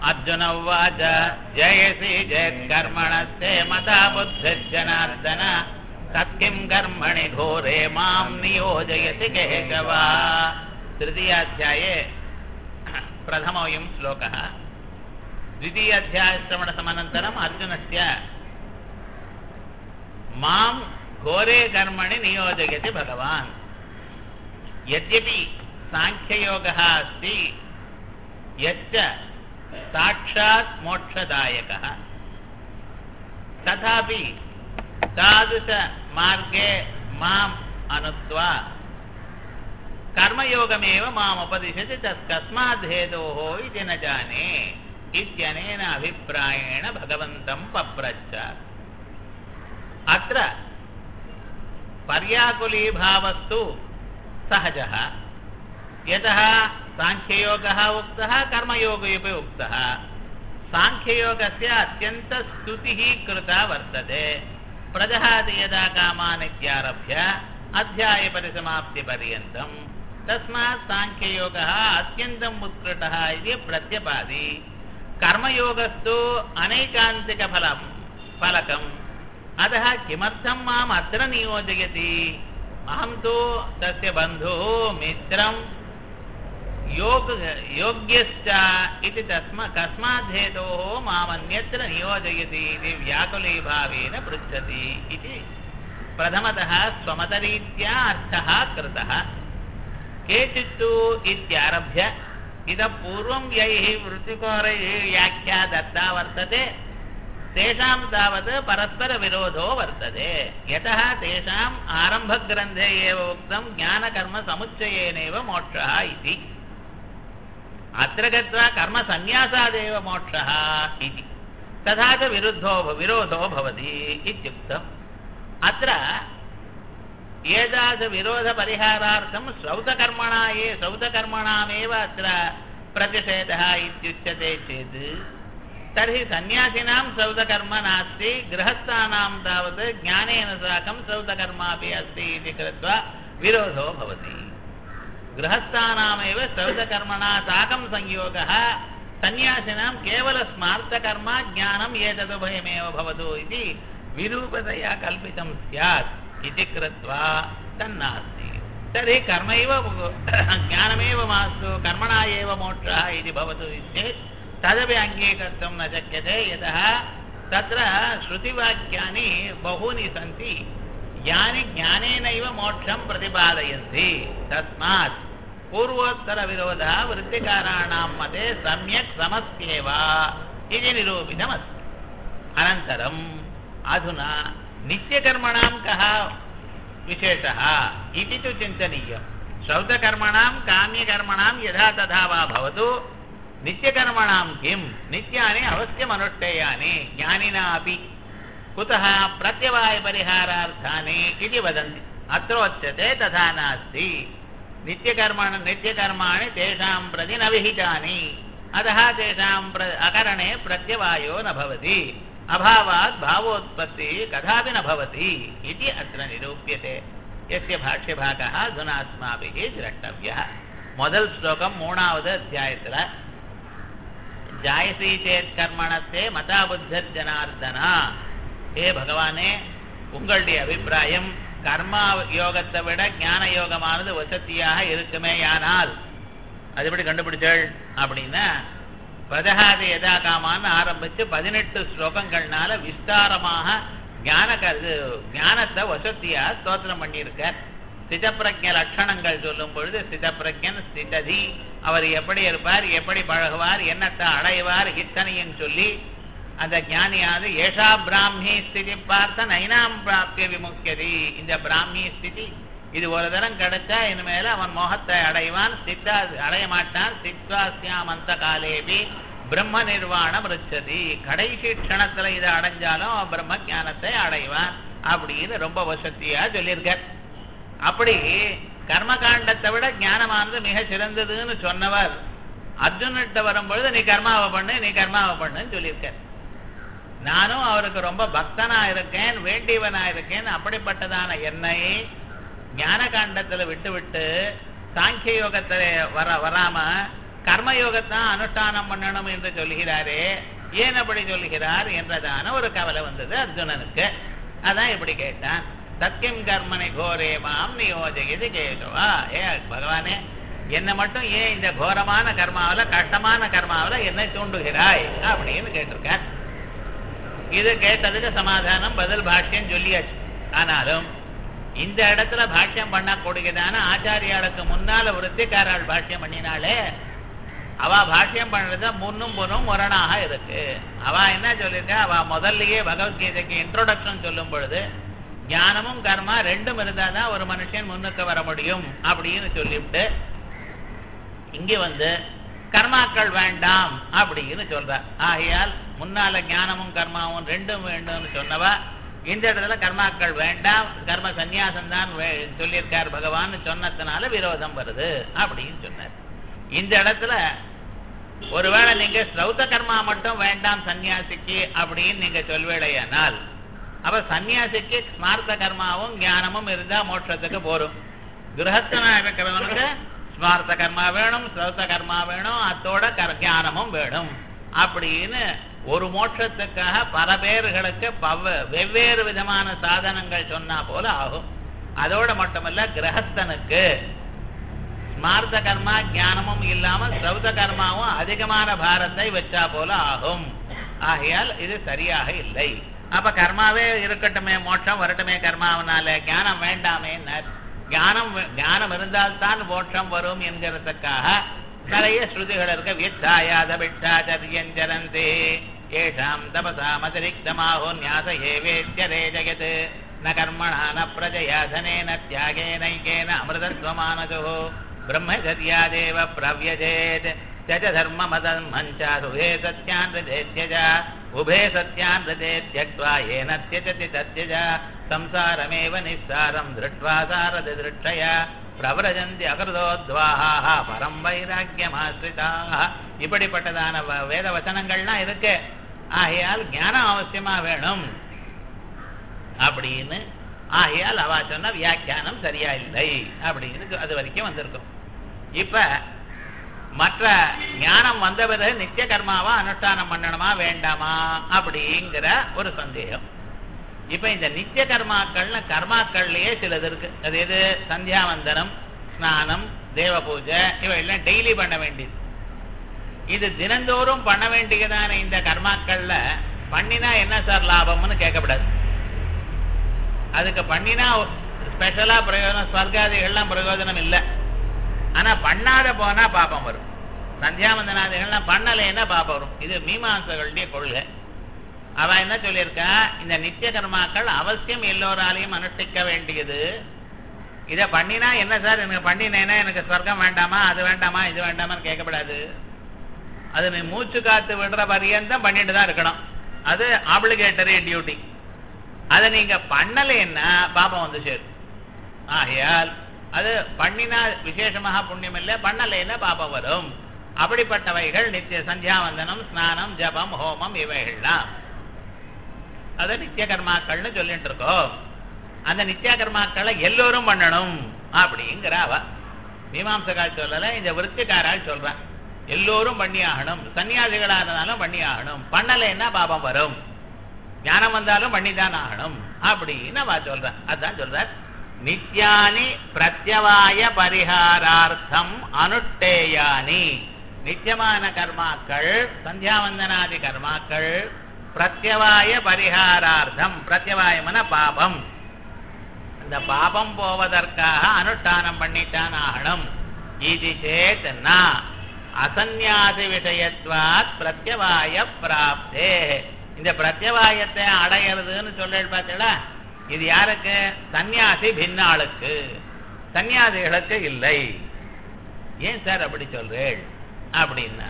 अर्जुन उवाच जयसि चेत्कर्मणस्ते मता बुद्धिर्जनार्दन तत्किं कर्मणि घोरे मां नियोजयसि केशव तृतीयाध्याये प्रथमोऽयं श्लोकः द्वितीयाध्यायश्रवणसमनन्तरम् अर्जुनस्य मां घोरे कर्मणि नियोजयति भगवान् यद्यपि साङ्ख्ययोगः अस्ति यच्च साक्षात् मोक्षदायकः तथापि तादृशमार्गे माम् अनुत्वा कर्मयोगमेव मामुपदिशति तत् कस्मात् हेतोः इति न जाने इत्यनेन अभिप्रायेण भगवन्तं पप्रच्छ अत्र पर्याकुलीभावस्तु सहजः यतः साङ्ख्ययोगः उक्तः कर्मयोगो अपि उक्तः साङ्ख्ययोगस्य अत्यन्तस्तुतिः कृता वर्तते प्रजहाति यदा कामान् इत्यारभ्य अध्यायपरिसमाप्तिपर्यन्तम् तस्मात् साङ्ख्ययोगः अत्यन्तम् उत्कृष्टः इति प्रत्यपादि कर्मयोगस्तु अनैकान्तिकफलं फलकम् अतः किमर्थं माम् अत्र नियोजयति अहं तु तस्य बन्धुः मित्रं योग योग्यश्च इति तस्मा कस्मात् हेतोः मामन्यत्र नियोजयति इति व्याकुलीभावेन पृच्छति इति प्रथमतः स्वमतरीत्या अर्थः कृतः केचित्तु इत्यारभ्य इतः पूर्वं यैः वृत्तिकोरैः व्याख्या दत्ता वर्तते तेषां तावत् परस्परविरोधो वर्तते यतः तेषाम् आरम्भग्रन्थे एव उक्तं ज्ञानकर्मसमुच्चयेनैव मोक्षः इति अत्र गत्वा कर्मसन्न्यासादेव मोक्षः इति तथा च विरुद्धो विरोधो भवति इत्युक्तम् अत्र एतादृशविरोधपरिहारार्थं श्रौतकर्मणा ये श्रौतकर्मणामेव अत्र प्रतिषेधः इत्युच्यते चेत् तर्हि सन्न्यासिनां श्रौतकर्म नास्ति गृहस्थानां तावत् ज्ञानेन साकं श्रौतकर्मापि अस्ति इति कृत्वा विरोधो भवति गृहस्थानामेव श्रौतकर्मणा साकं संयोगः सन्न्यासिनां केवलस्मार्थकर्म ज्ञानम् एतदुभयमेव भवतु इति विरूपतया कल्पितं स्यात् इति कृत्वा तन्नास्ति तर्हि कर्मैव ज्ञानमेव मास्तु कर्मणा एव मोक्षः इति भवतु चेत् तदपि अङ्गीकर्तुं न शक्यते यतः तत्र श्रुतिवाक्यानि बहूनि सन्ति यानि ज्ञानेनैव मोक्षं प्रतिपादयन्ति तस्मात् पूर्वोत्तरविरोधः वृत्तिकाराणां मते सम्यक् समस्येव इति निरूपितमस्ति अनन्तरम् अधुना नित्यकर्मणां कः विशेषः इति तु चिन्तनीयं श्रौतकर्मणां काम्यकर्मणां यथा तथा वा भवतु नित्यकर्मणां किं नित्यानि अवश्यमनुष्ठेयानि ज्ञानिना अपि कुतः प्रत्यवायपरिहारार्थानि इति वदन्ति अत्रोच्यते तथा नास्ति नित्यकर्मण नित्यकर्माणि तेषां प्रति न विहितानि अतः तेषां प्र अकरणे प्रत्यवायो न भवति अभावात् भावोत्पत्तिः कदापि न भवति इति अत्र निरूप्यते यस्य भाष्यभागः अधुना अस्माभिः द्रष्टव्यः முதல் ஸ்லோகம் மூணாவது அத்தியாயத்தில் ஜாயசி சேத் கர்மணத்தே மதா புத்தர் ஜனார்தனா ஏ பகவானே உங்களுடைய அபிப்பிராயம் கர்மா யோகத்தை விட ஞான யோகமானது வசதியாக இருக்குமே யானால் அது எப்படி கண்டுபிடிச்சள் அப்படின்னா பிரஜகாதி எதா காமான்னு ஆரம்பிச்சு பதினெட்டு ஸ்லோகங்கள்னால விஸ்தாரமாக ஞான இது ஞானத்தை வசதியா ஸ்தோத்திரம் பண்ணியிருக்கார் ஸ்திதப்பிரஜ லட்சணங்கள் சொல்லும் பொழுது ஸ்திதப்பிரஜன் ஸ்திததி அவர் எப்படி இருப்பார் எப்படி பழகுவார் என்னத்தை அடைவார் இத்தனையும் சொல்லி அந்த ஞானியாவது ஏஷா பிராமி ஸ்திதி பார்த்த நைனாம் பிராப்திய விமுக்கியதி இந்த பிராமி ஸ்திதி இது ஒரு தரம் கிடைச்சா இனிமேல அவன் மோகத்தை அடைவான் சித்தா அடைய மாட்டான் சித்வாசியாம் அந்த காலேபி பிரம்ம நிர்வாணம் ரிச்சதி கடைசி க்ஷணத்துல இதை அடைஞ்சாலும் அவன் பிரம்ம ஜானத்தை அடைவான் அப்படின்னு ரொம்ப வசதியா சொல்லியிருக்கார் அப்படி கர்மகாண்டத்தை விட ஞானமானது மிக சிறந்ததுன்னு சொன்னவர் அர்ஜுன்கிட்ட வரும்பொழுது நீ கர்மாவை பண்ணு நீ கர்மாவை பண்ணுன்னு சொல்லியிருக்கார் நானும் அவருக்கு ரொம்ப பக்தனா இருக்கேன் வேண்டியவனா இருக்கேன் அப்படிப்பட்டதான என்னை ஞான காண்டத்துல விட்டு விட்டு சாங்கிய யோகத்துல வர வராம கர்மயோகத்தான் அனுஷ்டானம் பண்ணணும் என்று சொல்கிறாரே ஏன் அப்படி சொல்கிறார் என்றதான ஒரு கவலை வந்தது அர்ஜுனனுக்கு அதான் இப்படி கேட்டான் சத்தியம் கர்மனை கோரே மாம் நியோஜகிது கேதுவா ஏ பகவானே என்னை மட்டும் ஏன் இந்த கோரமான கர்மாவில கஷ்டமான கர்மாவில என்னை தூண்டுகிறாய் அப்படின்னு கேட்டிருக்கார் இது கேட்டதுக்கு சமாதானம் பதில் பாஷ்யம் சொல்லியாச்சு ஆனாலும் இந்த இடத்துல பாஷ்யம் பண்ணக்கூடியதான ஆச்சாரியாளுக்கு முன்னால விருத்திக்காரால் பாஷ்யம் பண்ணினாலே அவ பாஷ்யம் பண்றது முன்னும் புன்னும் முரணாக இருக்கு அவ என்ன சொல்லியிருக்கா அவ முதல்லயே பகவத்கீதைக்கு இன்ட்ரோடக்ஷன் சொல்லும் பொழுது ஞானமும் கர்மா ரெண்டும் இருந்தாதான் ஒரு மனுஷன் முன்னுக்கு வர முடியும் அப்படின்னு சொல்லிவிட்டு இங்க வந்து கர்மாக்கள் வேண்டாம் அப்படின்னு சொல்ற ஆகையால் முன்னால ஞானமும் கர்மாவும் ரெண்டும் வேண்டும்னு சொன்னவா இந்த இடத்துல கர்மாக்கள் வேண்டாம் கர்ம சந்நியாசம் தான் சொல்லியிருக்கார் பகவான் சொன்னதுனால விரோதம் வருது அப்படின்னு சொன்னார் இந்த இடத்துல ஒருவேளை நீங்க ஸ்ரௌத்த கர்மா மட்டும் வேண்டாம் சன்னியாசிக்கு அப்படின்னு நீங்க சொல்வேளையானால் அப்ப சன்னியாசிக்கு ஸ்மார்த்த கர்மாவும் ஞானமும் இருந்தா மோட்சத்துக்கு போரும் கிரகஸ்தனா இருக்கிறவனுக்கு ஸ்மார்த்த கர்மா வேணும் ஸ்ரௌத்த கர்மா வேணும் அத்தோட கர் ஞானமும் வேணும் அப்படின்னு ஒரு மோட்சத்துக்காக பல பேர்களுக்கு பவ வெவ்வேறு விதமான சாதனங்கள் சொன்னா போல ஆகும் அதோட மட்டுமல்ல கிரகஸ்தனுக்கு ஸ்மார்த்த கர்மா ஞானமும் இல்லாம ஸ்ரௌத கர்மாவும் அதிகமான பாரத்தை வச்சா போல ஆகும் ஆகையால் இது சரியாக இல்லை அப்ப கர்மாவே இருக்கட்டுமே மோட்சம் வரட்டுமே கர்மாவனால ஞானம் வேண்டாமே ஞானம் ஞானம் இருந்தால்தான் மோட்சம் வரும் என்கிறதுக்காக நிறைய ஸ்ருதிகள் இருக்க வித்தாயாத விட்டாச்சரியஞ்சரந்தே ஏஷாம் தபசாமதிரிக்தமாஹோ ஞாச ஏவேத்யரே ஜெகத் ந கர்மணா ந பிரஜயா தனேன தியாகேனைகேன அமிர்தத்வமானதோ ब्रह्मचर्यादेव प्रव्यजेत् त्यज धर्ममदर्मञ्चारुहे सत्यान् हृदेत्यज उभे सत्यान् हृदे त्यक्त्वा येन त्यजति तत्यज संसारमेव निस्सारं दृष्ट्वा सारदिदृष्टया பிரபரஜந்தி அகிருதோத்வாஹா பரம் வைராக்கியமாசிரிதாக இப்படிப்பட்டதான வேத வசனங்கள்லாம் இருக்கு ஆகையால் ஞானம் அவசியமா வேணும் அப்படின்னு ஆகையால் அவ சொன்ன வியாக்கியானம் சரியா இல்லை அப்படின்னு அது வரைக்கும் வந்திருக்கும் இப்ப மற்ற ஞானம் வந்த பிறகு நித்திய கர்மாவா அனுஷ்டானம் பண்ணணுமா வேண்டாமா அப்படிங்கிற ஒரு சந்தேகம் இப்ப இந்த நித்திய கர்மாக்கள்னு கர்மாக்கள்லயே சிலது இருக்கு அது எது சந்தியாவந்தனம் ஸ்நானம் தேவ பூஜை இவையெல்லாம் டெய்லி பண்ண வேண்டியது இது தினந்தோறும் பண்ண வேண்டியதான இந்த கர்மாக்கள்ல பண்ணினா என்ன சார் லாபம்னு கேட்கக்கூடாது அதுக்கு பண்ணினா ஸ்பெஷலா பிரயோஜனம் ஸ்வர்காதிகள்லாம் பிரயோஜனம் இல்லை ஆனா பண்ணாத போனா பாப்பம் வரும் சந்தியாவந்தனாதிகள்லாம் பண்ணலைன்னா பாப்பம் வரும் இது மீமாசகளுடைய கொள்கை அவ என்ன சொல்லியிருக்கா இந்த நித்திய கர்மாக்கள் அவசியம் எல்லோராலையும் அனுஷ்டிக்க வேண்டியது இதை பண்ணினா என்ன சார் எனக்கு பண்ணினேன்னா எனக்கு ஸ்வர்க்கம் வேண்டாமா அது வேண்டாமா இது வேண்டாமான்னு கேட்கப்படாது அது நீ மூச்சு காத்து விடுற பரியந்தம் பண்ணிட்டு தான் இருக்கணும் அது ஆப்ளிகேட்டரி டியூட்டி அதை நீங்க பண்ணலைன்னா பாபம் வந்து சேரும் ஆகையால் அது பண்ணினா விசேஷமாக புண்ணியம் இல்லை பண்ணலைன்னா பாபம் வரும் அப்படிப்பட்டவைகள் நித்திய சந்தியாவந்தனம் ஸ்நானம் ஜபம் ஹோமம் இவைகள்லாம் அதை நித்திய கர்மாக்கள்னு சொல்லிட்டு இருக்கோம் அந்த நித்திய கர்மாக்களை எல்லோரும் பண்ணணும் அப்படிங்கிற அவ மீமாம்சகால் சொல்லல இந்த விருத்திக்காரால் சொல்றான் எல்லோரும் பண்ணி ஆகணும் சன்னியாசிகளா இருந்தாலும் பண்ணி ஆகணும் பண்ணலைன்னா பாபம் வரும் ஞானம் வந்தாலும் பண்ணிதான் ஆகணும் அப்படின்னு அவ சொல்ற அதான் சொல்ற நித்யானி பிரத்யவாய பரிகாரார்த்தம் அனுஷ்டேயானி நித்தியமான கர்மாக்கள் சந்தியாவந்தனாதி கர்மாக்கள் பிரத்யவாய பரிகாரார்த்தம் பிரத்யவாயமன பாபம் இந்த பாபம் போவதற்காக அனுஷ்டானம் பண்ணித்தான் ஆகணும் இது சேத் அசன்யாசி விஷயத்வாத் பிரத்யவாய பிராப்தே இந்த பிரத்யவாயத்தை அடையிறதுன்னு சொல்ல பார்த்தீங்களா இது யாருக்கு சன்னியாசி பின்ன ஆளுக்கு சன்னியாசிகளுக்கு இல்லை ஏன் சார் அப்படி சொல்றேள் அப்படின்னா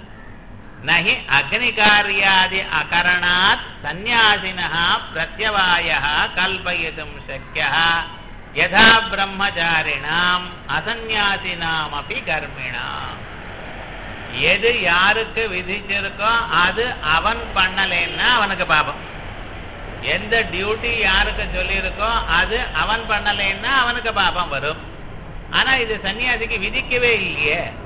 நகி அக்னிகாரியாதி அகரணாத் சந்நியாசினா பிரத்யவாய கல்பயிதும் சக்கிய யதா பிரம்மச்சாரிணாம் அசந்நியாசினாம் அப்படி கர்மிணாம் எது யாருக்கு விதிச்சிருக்கோ அது அவன் பண்ணலைன்னா அவனுக்கு பாபம் எந்த டியூட்டி யாருக்கு சொல்லியிருக்கோ அது அவன் பண்ணலைன்னா அவனுக்கு பாபம் வரும் ஆனா இது சன்னியாசிக்கு விதிக்கவே இல்லையே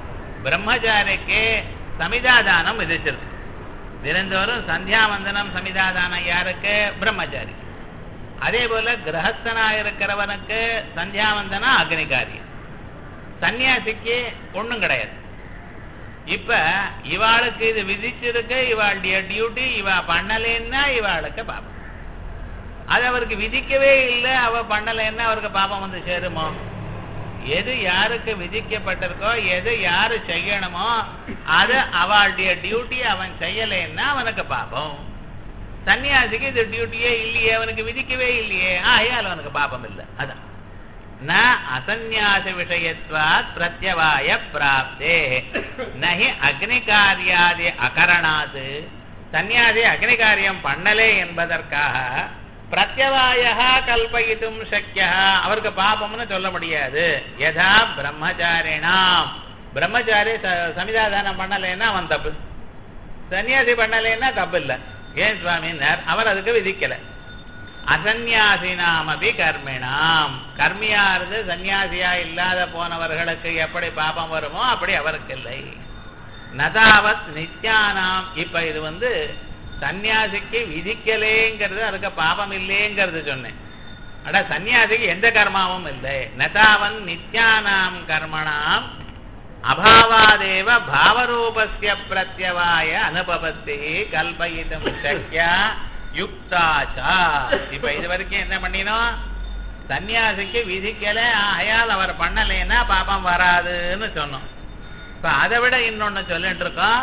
பிரம்மச்சாரிக்கு சமிதாதானம் விதிச்சிருக்கு தினந்தோறும் சந்தியாவந்தனம் சமிதாதானம் யாருக்கு பிரம்மச்சாரி அதே போல கிரகஸ்தனா இருக்கிறவனுக்கு சந்தியாவந்தனம் அக்னிகாரியம் சன்னியாசிக்கு ஒண்ணும் கிடையாது இப்ப இவாளுக்கு இது விதிச்சிருக்கு இவாளுடைய டியூட்டி இவ பண்ணலைன்னா இவாளுக்கு பாபம் அது அவருக்கு விதிக்கவே இல்லை அவ பண்ணலைன்னா அவருக்கு பாபம் வந்து சேருமோ எது யாருக்கு விதிக்கப்பட்டிருக்கோ எது யாரு செய்யணுமோ அது அவளுடைய டியூட்டி அவன் செய்யலைன்னா அவனுக்கு பாபம் சன்னியாசிக்கு இது டியூட்டியே இல்லையே அவனுக்கு விதிக்கவே இல்லையே ஆகையால் அவனுக்கு பாபம் இல்லை அதான் ந அசந்நியாச விஷயத்வாத் பிரத்யவாய பிராப்தே நஹி அக்னிகாரியாதி அகரணாது சந்நியாசி அக்னிகாரியம் பண்ணலே என்பதற்காக பிரத்யவாய கல்பயித்தும் சக்கியா அவருக்கு பாபம்னு சொல்ல முடியாது யதா பிரம்மச்சாரிணாம் பிரம்மச்சாரி ச- சமிதாதானம் பண்ணலைன்னா அவன் தப்பு சன்னியாசி பண்ணலைன்னா தப்பு இல்லை ஏன் சுவாமின்னார் அவர் அதுக்கு விதிக்கலை அசன்யாசினாமபி கர்மிணாம் கர்மியா இருந்து சன்னியாசியா இல்லாத போனவர்களுக்கு எப்படி பாபம் வருமோ அப்படி அவருக்கு இல்லை நதாவத் நித்யானாம் இப்ப இது வந்து சன்னியாசிக்கு விதிக்கலேங்கிறது அதுக்கு பாபம் இல்லைங்கிறது சொன்னேன் அட சன்னியாசிக்கு எந்த கர்மாவும் இல்லை நதாவன் நித்யானாம் கர்மணாம் அபாவாதேவ பாவரூபஸ்ய பிரத்யவாய அனுபவத்தை கல்பயிதும் சக்கியா யுக்தாச்சா இப்ப இது வரைக்கும் என்ன பண்ணினோம் சன்னியாசிக்கு விதிக்கல ஆகையால் அவர் பண்ணலைன்னா பாபம் வராதுன்னு சொன்னோம் இப்ப அதை விட இன்னொன்னு சொல்லிட்டு இருக்கோம்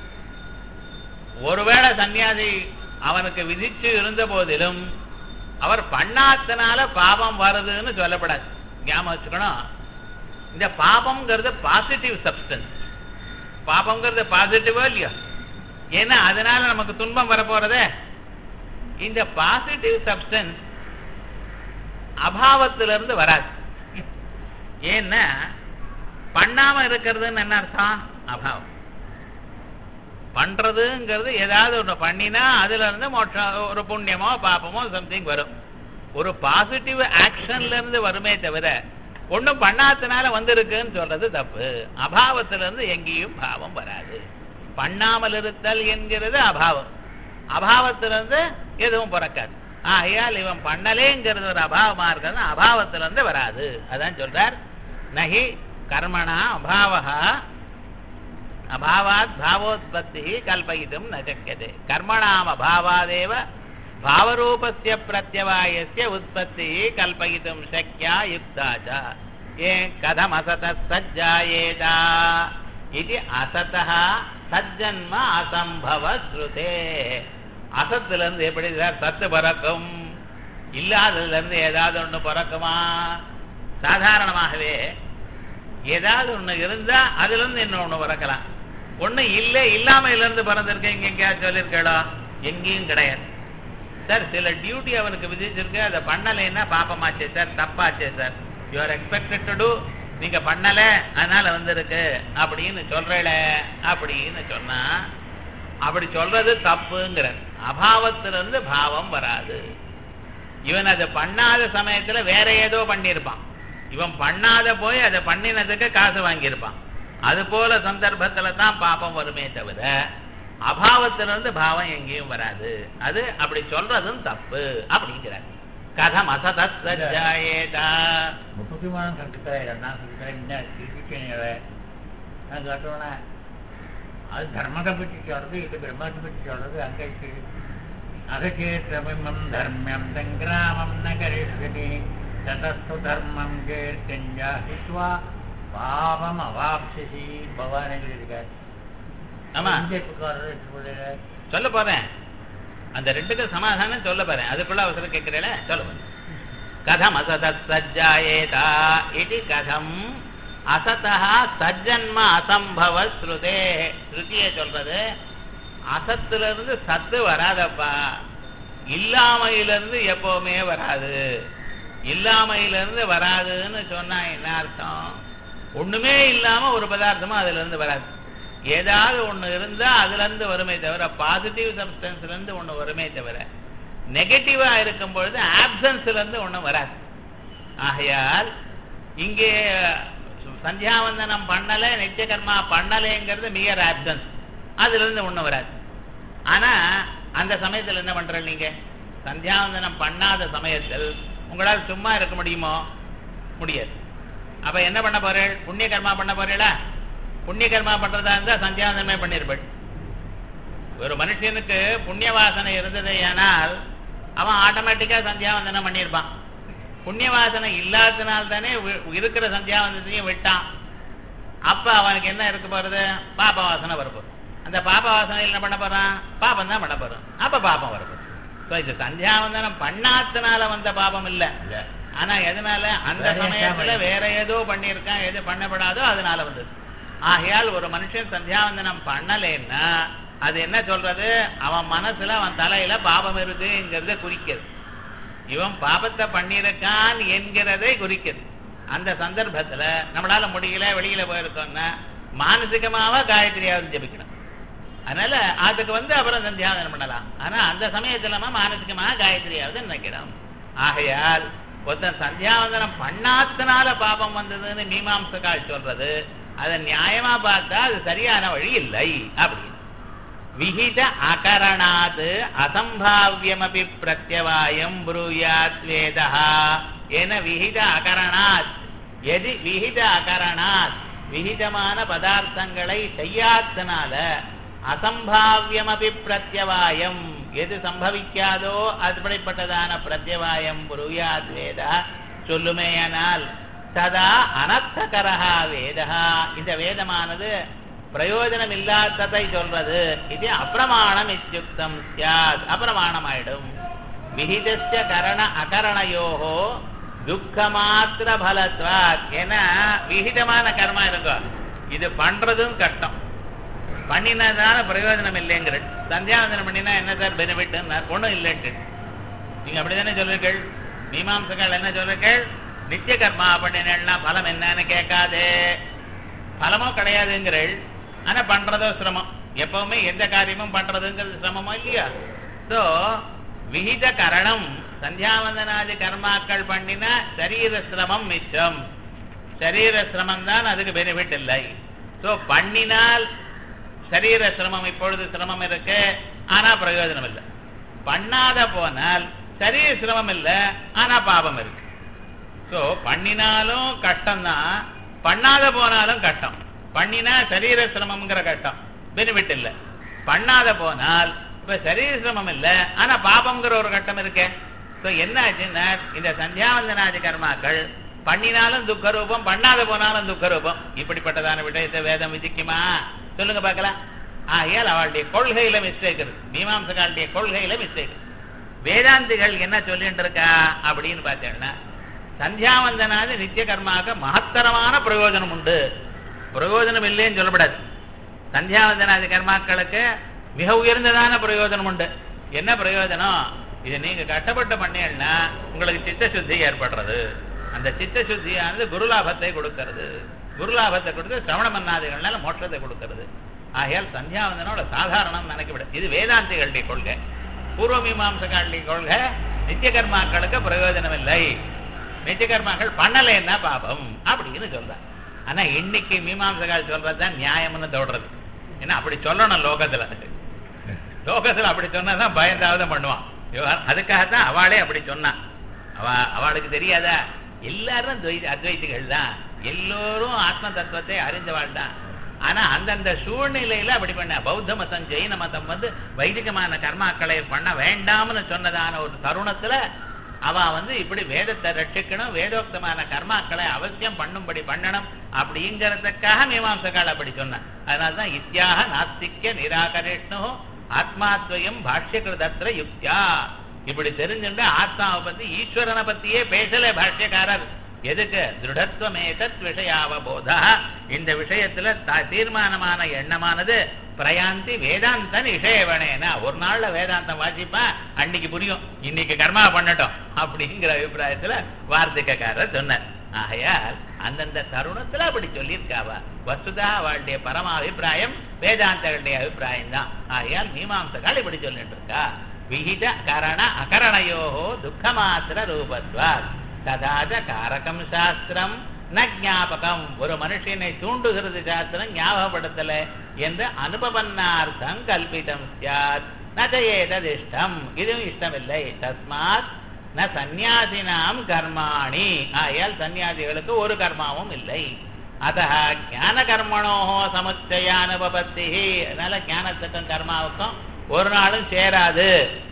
ஒருவேளை சன்னியாசி அவனுக்கு விதிச்சு இருந்த போதிலும் அவர் பண்ணாதனால பாபம் வருதுன்னு சொல்லப்படாது ஞாபகம் வச்சுக்கணும் இந்த பாபம்ங்கிறது பாசிட்டிவ் சப்ஸ்டன்ஸ் பாபம்ங்கிறது பாசிட்டிவோ இல்லையோ ஏன்னா அதனால நமக்கு துன்பம் வரப்போறதே இந்த பாசிட்டிவ் சப்ஸ்டன்ஸ் அபாவத்திலிருந்து வராது ஏன்னா பண்ணாம இருக்கிறதுன்னு என்ன அர்த்தம் அபாவம் பண்றதுங்கிறது ஏதாவது ஒண்ணு பண்ணினா அதுல இருந்து மோட்சம் ஒரு புண்ணியமோ பாப்பமோ சம்திங் வரும் ஒரு பாசிட்டிவ் ஆக்ஷன்ல இருந்து வருமே தவிர ஒண்ணும் பண்ணாதனால வந்திருக்குன்னு சொல்றது தப்பு அபாவத்துல இருந்து எங்கேயும் பாவம் வராது பண்ணாமல் இருத்தல் என்கிறது அபாவம் அபாவத்திலிருந்து எதுவும் பிறக்காது ஆகையால் இவன் பண்ணலேங்கிறது ஒரு அபாவமா இருக்கிறது அபாவத்திலிருந்து வராது அதான் சொல்றார் நகி கர்மணா அபாவா அபாவாத் பாவோத்பத்தி கல்பயிதும் ந சக்கியதே கர்மணாம் அபாவாதேவ பாவரூபஸ்ய பிரத்யவாயஸ்ய உற்பத்தி கல்பயிதும் சக்கியா யுக்தா ச ஏ கதம் அசத சஜ்ஜாயேதா இது அசதः சஜ்ஜன்ம அசம்பவ ஸ்ருதே அசத்துல இருந்து எப்படி சார் சத்து பிறக்கும் இல்லாததுல இருந்து ஏதாவது ஒண்ணு பிறக்குமா சாதாரணமாகவே ஏதாவது ஒண்ணு இருந்தா அதுல இருந்து இன்னொன்னு பிறக்கலாம் ஒண்ணு இல்லை இல்லாமையில இருந்து பிறந்திருக்க இங்க எங்கேயாவது சொல்லியிருக்கா எங்கேயும் கிடையாது சார் சில டியூட்டி அவனுக்கு விதிச்சிருக்கு அதை பண்ணலைன்னா பாப்பமாச்சே சார் தப்பாச்சே sir you are expected to do நீங்க பண்ணல அதனால வந்திருக்கு அப்படின்னு சொல்றல அப்படின்னு சொன்னா அப்படி சொல்றது தப்புங்கிற அபாவத்திலிருந்து பாவம் வராது இவன் அதை பண்ணாத சமயத்துல வேற ஏதோ பண்ணியிருப்பான் இவன் பண்ணாத போய் அதை பண்ணினதுக்கு காசு வாங்கியிருப்பான் அது போல சந்தர்ப்பத்துல தான் பாப்பம் வருமே தவிர அபாவத்திலிருந்து பாவம் எங்கேயும் வராது அது அப்படி சொல்றதும் தப்பு அப்படிங்கிறார் கதம் அசதேதா முக்கியமான சங்கத்தை ரெண்டாம் சங்கத்தை என்ன திருப்பிச்சனைகளை நான் கேட்டோன்னே அது தர்மத்தை பற்றி சொல்றது இது பிரம்மத்தை பற்றி சொல்றது அங்கே இருக்குது அகச்சேத்தமிமம் தர்மியம் சங்கிராமம் ந கரிஷ்யதி ததஸ்து தர்மம் கீர்த்தஞ்சாஹித்வா பாவம் அவாப்சசி பகவான் எழுதியிருக்கார் ஆமா இந்த புகார் சொல்லுற சொல்ல போறேன் அந்த ரெண்டுக்கும் சமாதானம் சொல்ல போறேன் அதுக்குள்ள அவசரம் கேட்கிறேன் சொல்ல போறேன் கதம் அசதத் சஜ்ஜாயேதா இது கதம் அசதா சஜ்ஜன்ம அசம்பவ ஸ்ருதே ஸ்ருதியை சொல்றது அசத்துல இருந்து சத்து வராதப்பா இல்லாமையிலிருந்து எப்பவுமே வராது இல்லாமையிலிருந்து வராதுன்னு சொன்னா என்ன அர்த்தம் ஒண்ணுமே இல்லாம ஒரு பதார்த்தமும் அதுல இருந்து வராது ஏதாவது ஒண்ணு இருந்தா அதுல இருந்து வருமே தவிர பாசிட்டிவ் சப்ஸ்டன்ஸ்ல இருந்து ஒண்ணு வருமே தவிர நெகட்டிவா இருக்கும் பொழுது ஆப்சன்ஸ்ல இருந்து ஒண்ணும் வராது ஆகையால் இங்கே சந்தியாவந்தனம் பண்ணல நித்திய கர்மா பண்ணலைங்கிறது மியர் ஆப்சன்ஸ் அதுல இருந்து ஒண்ணும் வராது ஆனா அந்த சமயத்துல என்ன பண்ற நீங்க சந்தியாவந்தனம் பண்ணாத சமயத்தில் உங்களால் சும்மா இருக்க முடியுமோ முடியாது அப்ப என்ன பண்ண போறேள் புண்ணிய கர்மா பண்ண போறீங்களா புண்ணிய கர்மா பண்றதா இருந்தா சந்தியாவந்தனமே பண்ணிருப்பேள் ஒரு மனுஷனுக்கு புண்ணிய வாசனை இருந்ததே ஆனால் அவன் ஆட்டோமேட்டிக்கா சந்தியாவந்தனம் பண்ணியிருப்பான் புண்ணிய வாசனை இல்லாததுனால தானே வி- இருக்கிற சந்தியாவந்தத்தையும் விட்டான் அப்ப அவனுக்கு என்ன இருக்க போறது பாப வாசனை வரப்போகுது அந்த பாப வாசனை என்ன பண்ண போறான் பாபம் தான் பண்ண போறான் அப்ப பாபம் வரப்போகுது ஸோ இது சந்தியாவந்தனம் பண்ணாதனால வந்த பாபம் இல்ல இல்ல ஆனா எதனால அந்த வேற சமயத்துல ஏதாவது வேற ஏதோ பண்ணியிருக்கான் எது பண்ணப்படாதோ அதனால வந்தது ஆகையால் ஒரு மனுஷன் சந்தியாவந்தனம் பண்ணலைன்னா அது என்ன சொல்றது அவன் மனசுல அவன் தலையில பாபம் இருக்குங்கிறத குறிக்கிறது இவன் பாபத்தை பண்ணியிருக்கான் என்கிறதை குறிக்கிறது அந்த சந்தர்ப்பத்துல நம்மளால முடியல வெளியில போயிருக்கோம்னா மானசிகமாவ காயத்ரியாவது ஜபிக்கணும் அதனால அதுக்கு வந்து அப்புறம் சந்தியாவதனம் பண்ணலாம் ஆனா அந்த சமயத்துல நம்ம மானசிகமாக காயத்ரியாவது நினைக்கணும் ஆகையால் ஒருத்தன் சந்தியாவந்தனம் பண்ணாதனால பாபம் வந்ததுன்னு மீமாம்சகால் சொல்றது அதை நியாயமா பார்த்தா அது சரியான வழி இல்லை அப்படின்னு விஹித அகரணாத் அசம்பாவியமபி பிரத்யவாயம் ப்ரூயாத் வேதா என விஹித அகரணாத் எது விஹித அகரணாத் விஹிதமான பதார்த்தங்களை செய்யாதனால அசம்பாவியமபி பிரத்யவாயம் எது சம்பவிக்காதோ அப்படிப்பட்டதான பிரத்யவாயம் ப்ரூயாத் வேதா சொல்லுமேயானால் ததா அனர்த்தகரஹா வேதா இந்த வேதமானது பிரயோஜனம் இல்லாததை சொல்றது இது அப்பிரமாணம் இத்தியுக்தம் சியாத் அப்பிரமாணம் ஆயிடும் விஹிதஸ்ய கரண அகரணயோகோ துக்கமாத்திர பலத்வாத் ஏன்னா விஹிதமான கர்மா இருக்கும் இது பண்றதும் கஷ்டம் பண்ணினதான பிரயோஜனம் இல்லைங்கிற சந்தியாவந்தனம் பண்ணினா என்ன சார் பெனிஃபிட் ஒண்ணும் இல்லைன்ட்டு நீங்க அப்படிதானே சொல்றீர்கள் மீமாம்சங்கள் என்ன சொல்றீர்கள் நித்திய கர்மா பண்ணினா பலம் என்னன்னு கேட்காதே பலமோ கிடையாதுங்கிறள் ஆனா பண்றதோ சிரமம் எப்பவுமே எந்த காரியமும் பண்றதுங்கிறது சிரமமோ இல்லையா சோ விகித கரணம் சந்தியாவந்தனாதி கர்மாக்கள் பண்ணினா சரீர சிரமம் மிச்சம் சரீர சிரமம் தான் அதுக்கு பெனிஃபிட் இல்லை சோ பண்ணினால் சரீர சிரமம் இப்பொழுது சிரமம் இருக்கு ஆனா பிரயோஜனம் இல்லை பண்ணாத போனால் சரீர சிரமம் இல்லை ஆனா பாபம் இருக்கு சோ பண்ணினாலும் கஷ்டம்தான் பண்ணாத போனாலும் கஷ்டம் பண்ணினா சரீர சிரமம்ங்கிற கஷ்டம் பெனிஃபிட் இல்ல பண்ணாத போனால் இப்ப சரீர சிரமம் இல்ல ஆனா பாபம்ங்கிற ஒரு கட்டம் இருக்கே சோ என்ன ஆச்சுன்னா இந்த சந்தியாவந்தனாதி கர்மாக்கள் பண்ணினாலும் துக்க ரூபம் பண்ணாத போனாலும் துக்க ரூபம் இப்படிப்பட்டதான விடயத்தை வேதம் விதிக்குமா சொல்லுங்க பார்க்கலாம் ஆகையால் அவளுடைய கொள்கையில மிஸ்டேக் இருக்கு மீமாம்சகாளுடைய கொள்கையில மிஸ்டேக் வேதாந்திகள் என்ன சொல்லிட்டு இருக்கா அப்படின்னு பார்த்தீங்கன்னா சந்தியாவந்தனாது நித்திய கர்மாக மகத்தரமான பிரயோஜனம் உண்டு பிரயோஜனம் இல்லைன்னு சொல்லப்படாது சந்தியாவந்தனாதி கர்மாக்களுக்கு மிக உயர்ந்ததான பிரயோஜனம் உண்டு என்ன பிரயோஜனம் இது நீங்க கஷ்டப்பட்டு பண்ணீங்கன்னா உங்களுக்கு சித்த சுத்தி ஏற்படுறது அந்த சித்த சுத்தியானது குருலாபத்தை கொடுக்கிறது குருலாபத்தை கொடுத்து சிரவண மன்னாதிகள்னால மோட்சத்தை கொடுக்கிறது ஆகையால் சந்தியாவந்தனோட சாதாரணம் நினைக்கப்படும் இது வேதாந்திகளுடைய கொள்கை பூர்வ மீமாம்சகாளுடைய கொள்கை நித்திய கர்மாக்களுக்கு பிரயோஜனம் இல்லை நித்திய கர்மாக்கள் பண்ணலைன்னா பாபம் அப்படின்னு சொல்றாங்க ஆனா இன்னைக்கு மீமாம்சகால் சொல்றதுதான் நியாயம்னு தோடுறது ஏன்னா அப்படி சொல்லணும் லோகத்துல லோகத்துல அப்படி சொன்னாதான் பயந்தாவது பண்ணுவான் இவன் அதுக்காகத்தான் அவளே அப்படி சொன்னான் அவ அவளுக்கு தெரியாதா எல்லாரும் துவை- அத்வைதிகள் தான் எல்லோரும் ஆத்ம தத்துவத்தை அறிந்தவாள் தான் ஆனா அந்தந்த சூழ்நிலையில அப்படி பண்ண பௌத்த மதம் ஜெயின மதம் வந்து வைதிகமான கர்மாக்களை பண்ண வேண்டாம்னு சொன்னதான ஒரு தருணத்துல அவ வந்து இப்படி வேதத்தை ரட்சிக்கணும் வேதோக்தமான கர்மாக்களை அவசியம் பண்ணும்படி பண்ணணும் அப்படிங்கிறதுக்காக மீமாம்சகால் அப்படி சொன்னான் அதனாலதான் இத்தியாக நாஸ்திக்க நிராகரிஷ்ணு ஆத்மாத்வயம் பாஷ்யகிருதத்துல யுக்தியா இப்படி தெரிஞ்சுட்டு ஆத்மாவை பத்தி ஈஸ்வரனை பத்தியே பேசல பாஷ்யக்காரர் எதுக்கு திருடத்துவமேதத் விஷயாவபோதா இந்த விஷயத்துல த- தீர்மானமான எண்ணமானது பிரயாந்தி வேதாந்த நிஷேவனேனா ஒரு நாள்ல வேதாந்தம் வாசிப்பா அன்னைக்கு புரியும் இன்னைக்கு கர்மா பண்ணட்டும் அப்படிங்கிற அபிப்பிராயத்துல வார்த்திகக்காரர் சொன்னார் ஆகையால் அந்தந்த தருணத்துல அப்படி சொல்லியிருக்காவா வசுதா அவளுடைய பரம அபிப்பிராயம் வேதாந்தகளுடைய அபிப்பிராயம் தான் ஆகையால் மீமாம்சகால் இப்படி சொல்லிட்டு இருக்கா விஹித கரண அகரணயோகோ துக்கமாத்திர ரூபத்வாத் ததாத காரகம் சாஸ்திரம் ந ஞாபகம் ஒரு மனுஷனை தூண்டுகிறது சாஸ்திரம் ஞாபகப்படுத்தல என்று அனுபவன்னார்த்தம் கல்பிதம் சியாத் நஜயேததிஷ்டம் இதுவும் இஷ்டமில்லை தஸ்மாத் ந சந்நியாசினாம் கர்மாணி ஆயால் சந்நியாசிகளுக்கு ஒரு கர்மாவும் இல்லை அத ஞான கர்மணோ சமுச்சயானுபபத்தி அதனால ஞானத்துக்கும் கர்மாவுக்கும் ஒரு நாளும் சேராது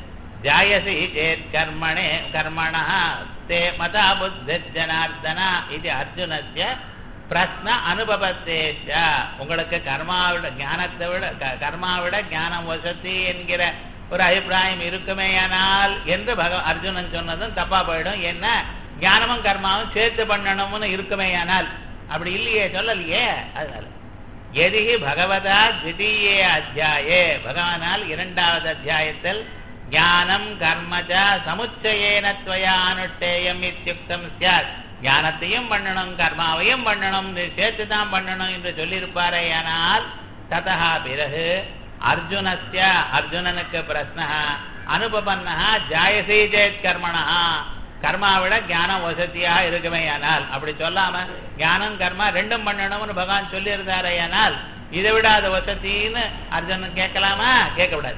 ஜாயசி சேத் கர்மணே கர்மண தே மதா புத்தி ஜனார்தன இது அர்ஜுனஸ்ய பிரஸ்ன அனுபவத்தேச்ச உங்களுக்கு கர்மாவிட ஞானத்தை விட க- கர்மாவிட ஞானம் வசதி என்கிற ஒரு அபிப்பிராயம் இருக்குமேயானால் என்று பக அர்ஜுனன் சொன்னதும் தப்பா போயிடும் என்ன ஞானமும் கர்மாவும் சேர்த்து பண்ணணும்னு இருக்குமேயானால் அப்படி இல்லையே சொல்லலையே அதனால எதிகி பகவதா திதீயே அத்தியாயே பகவானால் இரண்டாவது அத்தியாயத்தில் ஞானம் கர்மஜ சமுச்சயேன துவயா அனுஷ்டேயம் இத்தியுக்தம் சியாத் ஞானத்தையும் பண்ணணும் கர்மாவையும் பண்ணணும் சேர்த்து தான் பண்ணணும் என்று சொல்லியிருப்பாரே ஆனால் ததா பிறகு அர்ஜுனஸ்ய அர்ஜுனனுக்கு பிரஸ்ன அனுபவன்னா ஜாயசி சேத் கர்மணா கர்மாவிட ஞானம் வசதியாக இருக்குமே ஆனால் அப்படி சொல்லாம ஞானம் கர்மா ரெண்டும் பண்ணணும்னு பகவான் சொல்லியிருந்தாரே ஆனால் இதை விட அது வசதின்னு அர்ஜுனன் கேட்கலாமா கேட்கக்கூடாது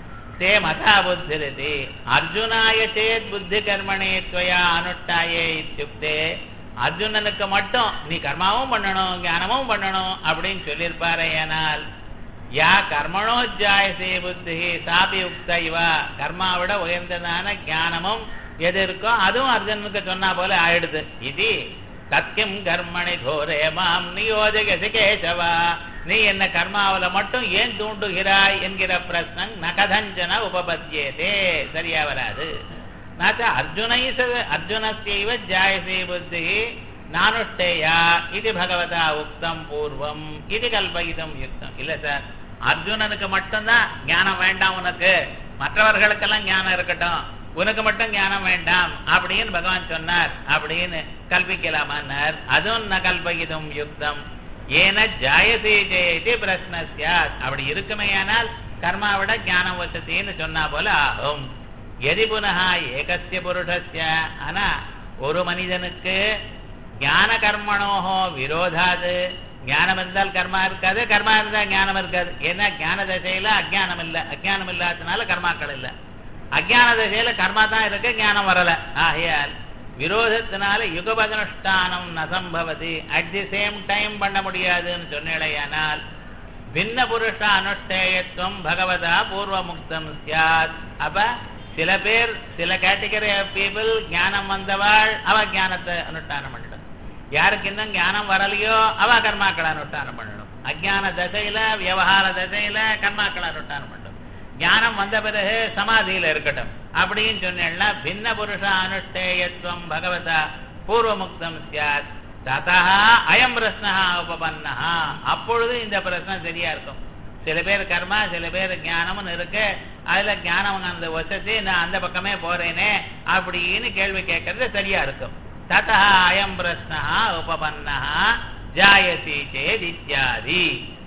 தே மதா புத்திரதி அர்ஜுனாய சேத் புத்தி கர்மணே துவயா அனுஷ்டாயே இத்தியுக்தே அர்ஜுனனுக்கு மட்டும் நீ கர்மாவும் பண்ணணும் ஞானமும் பண்ணணும் அப்படின்னு சொல்லியிருப்பாரே ஆனால் யா கர்மணோ ஜாயசே புத்தி சாபி உக்த இவா கர்மாவிட உயர்ந்ததான ஞானமும் எது இருக்கோ அதுவும் அர்ஜுனனுக்கு சொன்னா போல ஆயிடுது இது சத்தியம் கர்மணி கோரே மாம் நியோஜகசி கேசவா நீ என்ன கர்மாவில மட்டும் ஏன் தூண்டுகிறாய் என்கிற பிரஸ்னம் நகதஞ்சன உபபத்தியதே சரியா வராது நாச்ச அர்ஜுனை அர்ஜுனஸ்யைவ ஜாயசே புத்தி நானுஷ்டேயா இது பகவதா உக்தம் பூர்வம் இது கல்பகிதம் யுக்தம் இல்ல சார் அர்ஜுனனுக்கு மட்டும்தான் ஞானம் வேண்டாம் உனக்கு மற்றவர்களுக்கெல்லாம் ஞானம் இருக்கட்டும் உனக்கு மட்டும் ஞானம் வேண்டாம் அப்படின்னு பகவான் சொன்னார் அப்படின்னு கல்பிக்கலாமான்னார் அதுவும் ந கல்பகிதம் யுக்தம் ஏன ஜாயசே ஜெயதி பிரஸ்ன சியாத் அப்படி இருக்குமேயானால் கர்மாவிட ஞானம் வசதின்னு சொன்னா போல ஆகும் எதி புனகா ஏகசிய புருஷஸ்ய ஆனா ஒரு மனிதனுக்கு ஞான கர்மணோஹோ விரோதாது ஞானம் இருந்தால் கர்மா இருக்காது கர்மா இருந்தால் ஞானம் இருக்காது ஏன்னா ஞான தசையில அஜ்ஞானம் இல்லை அஜ்ஞானம் இல்லாததுனால கர்மாக்கள் இல்லை அஜ்ஞான தசையில கர்மா தான் இருக்கு ஞானம் வரல ஆகையால் விரோதத்தினால யுகபதனுஷ்டானம் நசம்பவதி அட் தி சேம் டைம் பண்ண முடியாதுன்னு சொன்னேடையானால் பின்ன புருஷ அனுஷ்டேயத்துவம் பகவதா பூர்வ முக்தம் சியாத் அப்ப சில பேர் சில கேட்டகரி ஆஃப் பீப்புள் ஞானம் வந்தவாள் அவ ஞானத்தை அனுஷ்டானம் பண்ணணும் யாருக்கு இன்னும் ஞானம் வரலையோ அவ கர்மாக்களை அனுஷ்டானம் பண்ணணும் அஜ்ஞான தசையில விவகார தசையில கர்மாக்களை அனுஷ்டானம் பண்ணணும் ஞானம் வந்த பிறகு சமாதியில இருக்கட்டும் அப்படின்னு சொன்னேன்னா பின்ன புருஷ அனுஷ்டேயத்துவம் பகவதா பூர்வமுக்தம் சியாத் ததா அயம் பிரஸ்னா உபபன்னா அப்பொழுது இந்த பிரச்சனை சரியா இருக்கும் சில பேர் கர்மா சில பேர் ஞானம்னு இருக்கு அதுல ஞானம் அந்த வசதி நான் அந்த பக்கமே போறேனே அப்படின்னு கேள்வி கேட்கறது சரியா இருக்கும் ததா அயம் பிரஸ்னா உபபன்னா ஜாயசி சேத் இத்தியாதி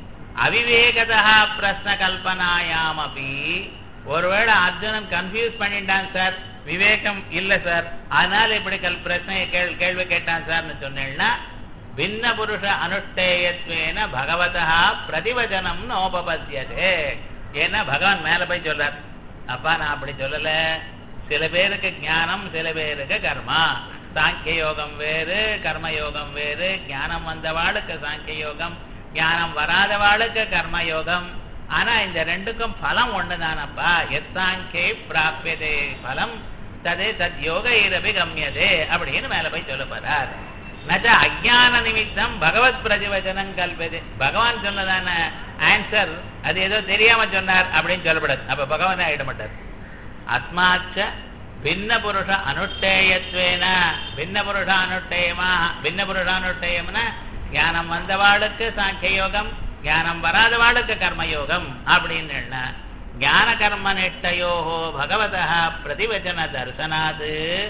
அவிவேகதா பிரஸ்ன கல்பனாயாமபி ஒருவேளை அர்ஜுனன் கன்ஃபியூஸ் பண்ணிட்டான் சார் விவேகம் இல்ல சார் அதனால இப்படி கல் பிரச்சனையை கேள் கேள்வி கேட்டான் சார்னு சொன்னேன்னா பின்ன புருஷ அனுஷ்டேயத்வேன பகவதா பிரதிவச்சனம் நோபபத்தியதே ஏன்னா பகவான் மேல போய் சொல்றார் அப்பா நான் அப்படி சொல்லல சில பேருக்கு ஞானம் சில பேருக்கு கர்மா சாங்கிய யோகம் வேறு கர்ம யோகம் வேறு ஞானம் வந்தவாளுக்கு சாங்கிய யோகம் ஞானம் வராதவாளுக்கு கர்ம யோகம் ஆனா இந்த ரெண்டுக்கும் பலம் ஒண்ணுதானப்பா எத்தாங்கே பிராபியதே பலம் ததே தத் யோக இரபி கம்யதே அப்படின்னு மேல போய் சொல்ல போறார் நச்ச அஜான நிமித்தம் பகவத் பிரதிவச்சனம் கல்பது பகவான் சொன்னதான ஆன்சர் அது ஏதோ தெரியாம சொன்னார் அப்படின்னு சொல்லப்படாது அப்ப பகவானே ஆயிட மாட்டார் அஸ்மாச்ச பின்ன புருஷ அனுஷ்டேயத்வேன பின்ன புருஷ அனுஷ்டேயமா பின்ன புருஷ அனுஷ்டேயம்னா ஞானம் வந்தவாளுக்கு சாங்கிய யோகம் ஞானம் வராதவாளுக்கு கர்மயோகம் அப்படின்னு என்ன ஞான கர்ம நிஷ்டையோஹோ பகவதா பிரதிவச்சன தரிசனாது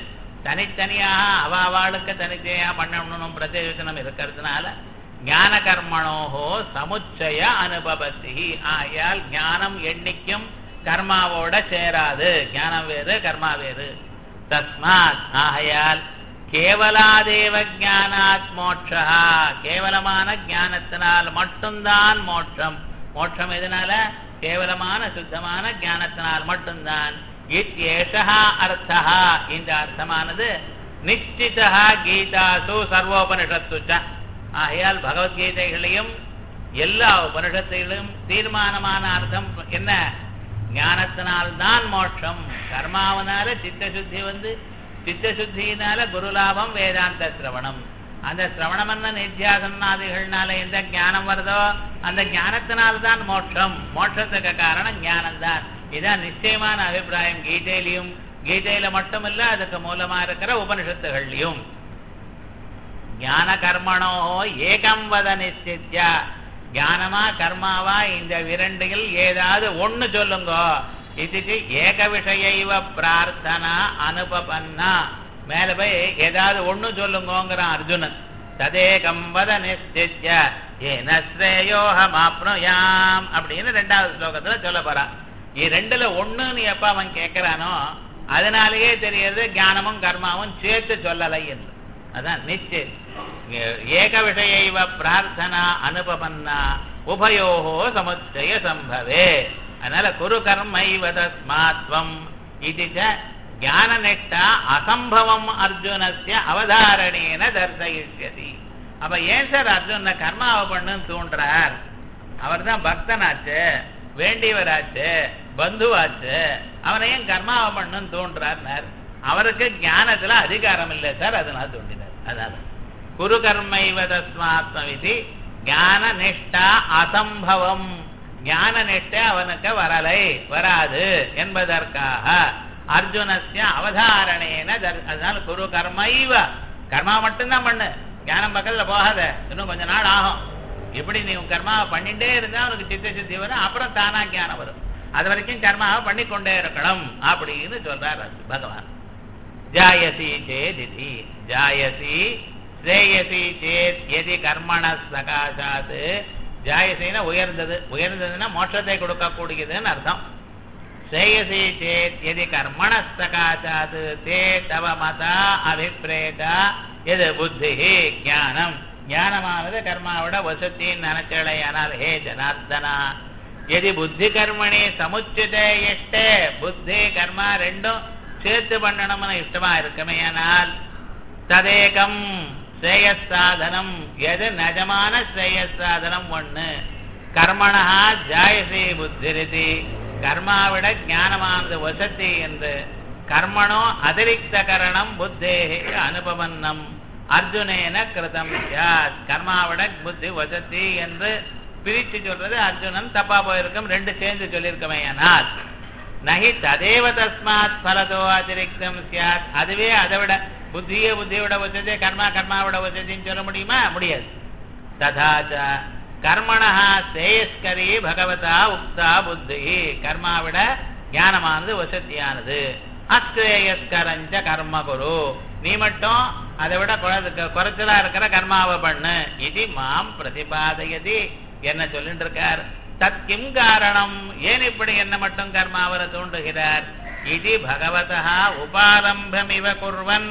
தனித்தனியாக அவாவாளுக்கு தனித்தனியா பண்ணணும் பிரதிவச்சனம் இருக்கிறதுனால ஞான கர்மணோஹோ சமுச்சய அனுபவத்தி ஆயால் ஞானம் எண்ணிக்கும் கர்மாவோட சேராது ஞானம் வேறு கர்மா வேறு தஸ்மாத் ஆகையால் கேவலாதேவ ஞானாத் மோட்சா கேவலமான ஞானத்தினால் மட்டும்தான் மோட்சம் மோட்சம் எதனால கேவலமான சுத்தமான ஞானத்தினால் மட்டும்தான் இத்யேஷா அர்த்தா இந்த அர்த்தமானது நிச்சிதா கீதாசு சர்வோபனிஷத்து ச ஆகையால் பகவத்கீதைகளையும் எல்லா உபனிஷத்தைகளும் தீர்மானமான அர்த்தம் என்ன ஞானத்தினால்தான் மோட்சம் கர்மாவனால சித்தசுத்தி வந்து சித்தசுத்தியினால குருலாபம் வேதாந்த சிரவணம் அந்த சிரவணம் என்ன நித்தியாசனாதிகள்னால எந்த ஞானம் வருதோ அந்த ஞானத்தினால்தான் மோட்சம் மோட்சத்துக்கு காரணம் ஞானம்தான் இதான் நிச்சயமான அபிப்பிராயம் கீதையிலையும் கீதையில மட்டுமில்ல அதுக்கு மூலமா இருக்கிற உபனிஷத்துகள்லையும் ஞான கர்மணோ ஏகம் வத நிச்சித்யா ஞானமா கர்மாவா இந்த விரண்டில் ஏதாவது ஒண்ணு சொல்லுங்க இதுக்கு ஏக விஷயைவ பிரார்த்தனா அனுபபன்னா மேல போய் ஏதாவது ஒண்ணு சொல்லுங்கோங்கிறான் அர்ஜுனன் ததேகம் வத நிச்சித்ய ஏன ஸ்ரேயோகம் ஆப்னுயாம் அப்படின்னு ரெண்டாவது ஸ்லோகத்துல சொல்ல போறான் இது ரெண்டுல ஒண்ணுன்னு எப்ப அவன் கேட்கிறானோ அதனாலேயே தெரியுது ஞானமும் கர்மாவும் சேர்த்து சொல்லலை என்று அதான் நிச்சயம் ஏக விஷயைவ பிரார்த்தனா அனுபபன்னா உபயோகோ சமுச்சய சம்பவே அதனால குரு கர்மைவ தஸ்மாத்வம் இது ஞானநிஷ்டா அசம்பவம் அர்ஜுனஸ்ய அவதாரணேன தர்சயிஷ்யதி அப்ப ஏன் சார் அர்ஜுன கர்மாவை பண்ணுன்னு தூண்டுறார் அவர் தான் பக்தனாச்சு வேண்டியவராச்சு பந்துவாச்சு அவனை ஏன் கர்மாவை பண்ணுன்னு தூண்டுறார் அவருக்கு ஞானத்துல அதிகாரம் இல்லை சார் அதனால தூண்டினார் அதனால குரு கர்மைவ தஸ்மாத்மவிதி ஞான நிஷ்டா அசம்பவம் ஞான நிஷ்டை அவனுக்கு வரலை வராது என்பதற்காக அர்ஜுனஸ்ய அவதாரணேன அதனால குரு கர்மைவ கர்மா மட்டும்தான் பண்ணு ஞானம் பக்கத்துல போகாத இன்னும் கொஞ்ச நாள் ஆகும் இப்படி நீ உன் கர்மாவை பண்ணிட்டே இருந்தா உனக்கு சித்த சித்தி வரும் அப்புறம் தானா ஞானம் வரும் அது வரைக்கும் கர்மாவை பண்ணிக்கொண்டே இருக்கணும் அப்படின்னு சொல்றார் பகவான் ஜாயசி சேதிதி ஜாயசி ஸ்ரேயசி சேத் எதி கர்மண சகாசாத் ஜாயசின்னா உயர்ந்தது உயர்ந்ததுன்னா மோட்சத்தை கொடுக்கக்கூடியதுன்னு அர்த்தம் ஸ்ரேயசி சேத் எதி கர்மண சகாசாத் தே தவ மதா அபிப்பிரேதா எது புத்தி ஞானம் ஞானமானது கர்மாவோட வசத்தின்னு நினைச்சலையானால் ஹே ஜனார்தனா எதி புத்தி கர்மணி சமுச்சிதே இஷ்டே புத்தி கர்மா ரெண்டும் சேர்த்து பண்ணணும்னு இஷ்டமா இருக்குமே ஆனால் ததேகம் ஸ்ரேயசாதனம் எது நிஜமான ஸ்ரேயசாதனம் ஒண்ணு கர்மணா ஜாயசி புத்திரிதி கர்மாவிட ஞானமானது வசதி என்று கர்மணோ அதிரிக்த கரணம் புத்தேகி அனுபவன்னம் அர்ஜுனேன கிருதம் சாத் கர்மாவிட புத்தி வசதி என்று பிரித்து சொல்றது அர்ஜுனன் தப்பா போயிருக்கும் ரெண்டு சேர்ந்து சொல்லியிருக்கமே ஆனால் நகி ததேவ தஸ்மாத் பலதோ அதிரிக்தம் சியாத் அதுவே அதை விட புத்திய புத்தியோட வசதி கர்மா கர்மாவோட வசதின்னு சொல்ல முடியுமா முடியாது ததாச்ச கர்மணா சேயஸ்கரி பகவதா உக்தா புத்தி கர்மாவிட ஞானமானது வசதியானது அஸ்ரேயஸ்கரஞ்ச கர்ம குரு நீ மட்டும் அதை விட குறைச்சலா இருக்கிற கர்மாவை பண்ணு இது மாம் பிரதிபாதையதி என்ன சொல்லிட்டு இருக்கார் தத்கிம் காரணம் ஏன் இப்படி என்ன மட்டும் கர்மாவரை தூண்டுகிறார் இது பகவதா உபாரம்பம் இவ குர்வன்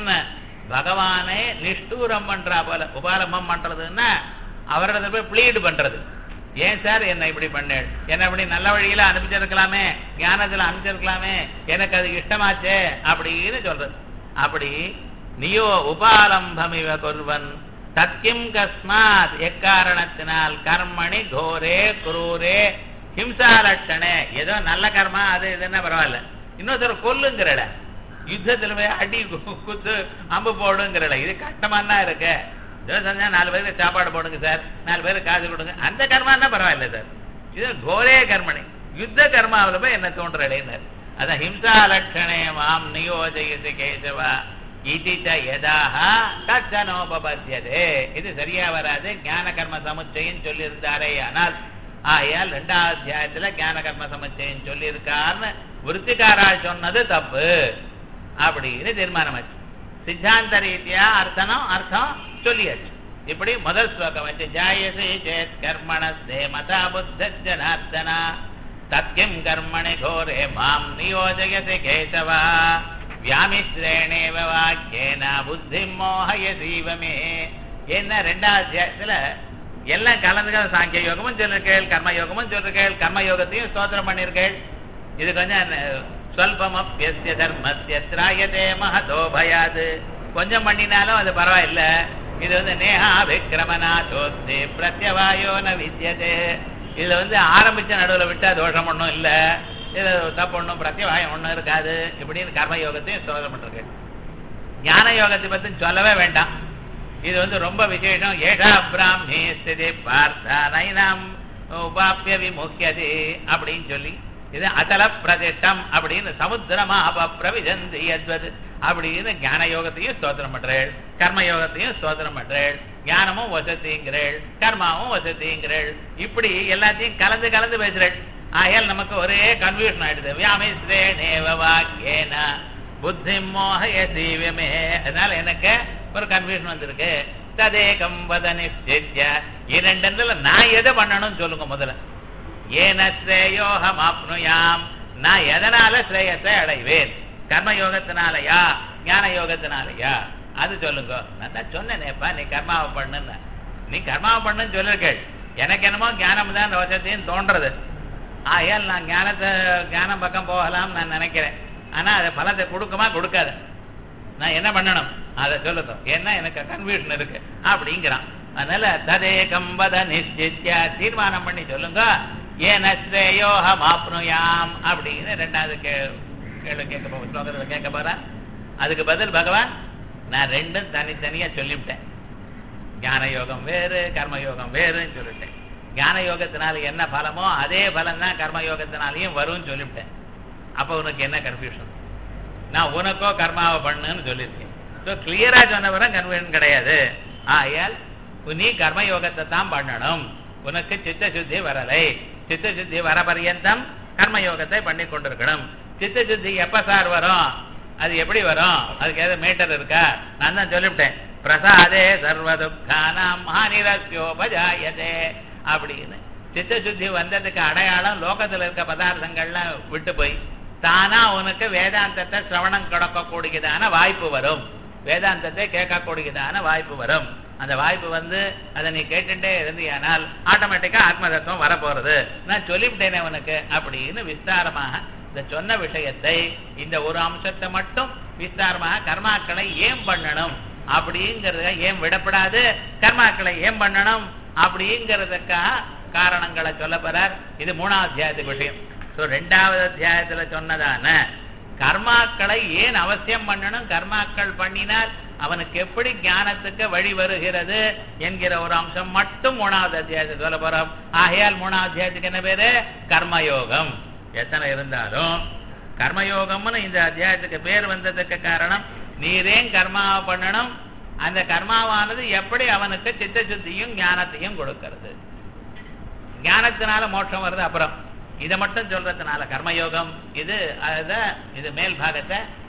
பகவானே நிஷ்டூரம் பண்றா போல உபாரம்பம் பண்றதுன்னா அவரது போய் ப்ளீடு பண்றது ஏன் சார் என்ன இப்படி பண்ணேன் என்ன இப்படி நல்ல வழியில அனுப்பிச்சிருக்கலாமே ஞானத்துல அனுப்பிச்சிருக்கலாமே எனக்கு அது இஷ்டமாச்சே அப்படின்னு சொல்றது அப்படி நீயோ உபாரம்பம் இவ குர்வன் சத்தியம் கஸ்மாத் எக்காரணத்தினால் கர்மணி கோரே குரூரே ஹிம்சா லட்சணே ஏதோ நல்ல கர்மா அது இதுன்னா பரவாயில்ல இன்னொருத்தர் கொல்லுங்கிறட யுத்தத்துல போய் அடி குத்து அம்பு போடுங்கிறட இது கஷ்டமா தான் இருக்கு ஏதோ செஞ்சா நாலு பேருக்கு சாப்பாடு போடுங்க சார் நாலு பேருக்கு காசு கொடுங்க அந்த கர்மான்னா பரவாயில்ல சார் இது கோரே கர்மணி யுத்த கர்மாவில் போய் என்ன தோன்றடையினர் அதான் ஹிம்சா லட்சணே மாம் நியோஜயசி கேசவா இதித யதாக தச்சனோபபத்தியதே இது சரியா வராது ஞான கர்ம சமுச்சயம் சொல்லியிருந்தாரே ஆனால் ஆயால் ரெண்டாவது அத்தியாயத்துல ஞான கர்ம சமுச்சயம் சொல்லியிருக்காருன்னு விருத்திகாரால் சொன்னது தப்பு அப்படின்னு தீர்மானமாச்சு சித்தாந்த ரீதியா அர்த்தனம் அர்த்தம் சொல்லியாச்சு இப்படி முதல் ஸ்லோகம் வச்சு ஜாயசி சேத் கர்மணஸ்தே மதா புத்த ஜனார்தனா சத்தியம் கர்மணி கோரே மாம் நியோஜயசி கேசவா வியாமிஸ்ரேணேவ வாக்கியேன புத்தி மோகய தீவமே என்ன ரெண்டாவது அத்தியாயத்துல எல்லாம் கலந்துகள் சாங்கிய யோகமும் சொல்லிருக்கேள் கர்ம யோகமும் சொல்லிருக்கேள் கர்ம யோகத்தையும் ஸ்தோத்திரம் பண்ணிருக்கேள் இது கொஞ்சம் சொல்பமப்பியஸ்ய தர்மஸ்ய திராயதே மகதோ பயாது கொஞ்சம் பண்ணினாலும் அது பரவாயில்ல இது வந்து நேஹா விக்ரமனா சோத்தி பிரத்யவாயோ ந வித்யதே இதுல வந்து ஆரம்பிச்ச நடுவுல விட்டா தோஷம் ஒண்ணும் இல்ல இது தப்பு ஒண்ணும் பிரத்யவாயம் ஒண்ணும் இருக்காது இப்படின்னு கர்ம யோகத்தையும் ஸ்தோத்திரம் பண்ணிருக்கு ஞான யோகத்தை பத்தி சொல்லவே வேண்டாம் இது வந்து ரொம்ப விசேஷம் ஏஷா பிராமி ஸ்திதி பார்த்தா நைனாம் உபாப்பிய விமுக்கியதே அப்படின்னு சொல்லி இது அச்சல பிரதிஷ்டம் அப்படின்னு சமுத்திரமாக பிரவிஜந்தி எத்வது அப்படின்னு ஞான யோகத்தையும் ஸ்தோத்திரம் பண்றேள் கர்ம யோகத்தையும் ஸ்தோத்திரம் பண்றேள் ஞானமும் வசதிங்கிறேள் கர்மாவும் வசதிங்கிறேள் இப்படி எல்லாத்தையும் கலந்து கலந்து பேசுறேள் ஆகையால் நமக்கு ஒரே கன்ஃபியூஷன் ஆயிடுது வியாமிஸ்ரே நேவ வாக்கியேன புத்தி மோகய தீவியமே அதனால எனக்கு ஒரு கன்ஃபியூஷன் வந்திருக்கு ததேகம் வத நிச்சய இரண்டுல நான் எதை பண்ணணும்னு சொல்லுங்க முதல்ல ஏன ஸ்ரேயோகம் ஆப்னுயாம் நான் எதனால ஸ்ரேயத்தை அடைவேன் கர்ம யோகத்தினாலயா ஞான யோகத்தினாலயா அது சொல்லுங்க நான் தான் சொன்னேனேப்பா நீ கர்மாவை பண்ணுன்னு நீ கர்மாவை பண்ணுன்னு சொல்லிருக்கேள் எனக்கு என்னமோ ஞானம் தான் வசத்தையும் தோன்றது ஆகையால் நான் ஞானத்தை ஞானம் பக்கம் போகலாம் நான் நினைக்கிறேன் ஆனா அது பலத்தை கொடுக்குமா கொடுக்காத நான் என்ன பண்ணணும் அதை சொல்லுங்க ஏன்னா எனக்கு கன்ஃபியூஷன் இருக்கு அப்படிங்கிறான் அதனால ததே கம்பத நிச்சித்யா தீர்மானம் பண்ணி சொல்லுங்க ஏன ஸ்ரேயோகம் ஆப்னுயாம் அப்படின்னு ரெண்டாவது கே கேள்வி கேட்க போ ஸ்லோகத்தில் கேட்க போறேன் அதுக்கு பதில் பகவான் நான் ரெண்டும் தனித்தனியா சொல்லிவிட்டேன் ஞான யோகம் வேறு கர்ம யோகம் வேறுன்னு சொல்லிட்டேன் ஞான யோகத்தினால என்ன பலமோ அதே பலம் தான் கர்ம யோகத்தினாலையும் வரும்னு சொல்லிவிட்டேன் அப்போ உனக்கு என்ன கன்ஃபியூஷன் நான் உனக்கோ கர்மாவை பண்ணுன்னு சொல்லியிருக்கேன் ஸோ கிளியரா சொன்னவரம் கன்ஃபியூஷன் கிடையாது ஆகையால் நீ கர்ம யோகத்தை தான் பண்ணணும் உனக்கு சித்த சுத்தி வரலை சித்த சுத்தி வர பரியந்தம் கர்ம யோகத்தை பண்ணி கொண்டிருக்கணும் சித்த சுத்தி எப்ப சார் வரும் அது எப்படி வரும் அதுக்கு ஏதாவது மீட்டர் இருக்கா நான் தான் சொல்லிவிட்டேன் பிரசாதே சர்வ துக்கானாம் ஹானிரஸ்யோபஜாயதே அப்படின்னு சித்த சுத்தி வந்ததுக்கு அடையாளம் லோகத்துல இருக்க பதார்த்தங்கள்லாம் விட்டு போய் தானா உனக்கு வேதாந்தத்தை சிரவணம் கிடக்கக்கூடியதான வாய்ப்பு வரும் வேதாந்தத்தை கேட்கக்கூடியதான வாய்ப்பு வரும் அந்த வாய்ப்பு வந்து அதை நீ கேட்டுட்டே இருந்தியானால் ஆட்டோமேட்டிக்கா ஆத்ம தத்துவம் வரப்போறது நான் சொல்லிவிட்டேனே உனக்கு அப்படின்னு விஸ்தாரமாக இந்த சொன்ன விஷயத்தை இந்த ஒரு அம்சத்தை மட்டும் விஸ்தாரமாக கர்மாக்களை ஏன் பண்ணணும் அப்படிங்கிறத ஏன் விடப்படாது கர்மாக்களை ஏன் பண்ணணும் அப்படிங்கிறதுக்காக காரணங்களை சொல்ல போறார் இது மூணாவது அத்தியாயத்துக்கு விஷயம் ஸோ ரெண்டாவது அத்தியாயத்துல சொன்னதான கர்மாக்களை ஏன் அவசியம் பண்ணணும் கர்மாக்கள் பண்ணினால் அவனுக்கு எப்படி ஞானத்துக்கு வழி வருகிறது என்கிற ஒரு அம்சம் மட்டும் மூணாவது அத்தியாயத்தை சொல்ல போறோம் ஆகையால் மூணாவது அத்தியாயத்துக்கு என்ன பேரு கர்மயோகம் எத்தனை இருந்தாலும் கர்மயோகம்னு இந்த அத்தியாயத்துக்கு பேர் வந்ததுக்கு காரணம் நீரேன் கர்மாவை பண்ணணும் அந்த கர்மாவானது எப்படி அவனுக்கு சித்த சுத்தியும் ஞானத்தையும் கொடுக்கிறது ஞானத்தினால மோட்சம் வருது அப்புறம் இதை மட்டும் சொல்றதுனால கர்மயோகம் இது அத இது மேல் பாகத்தை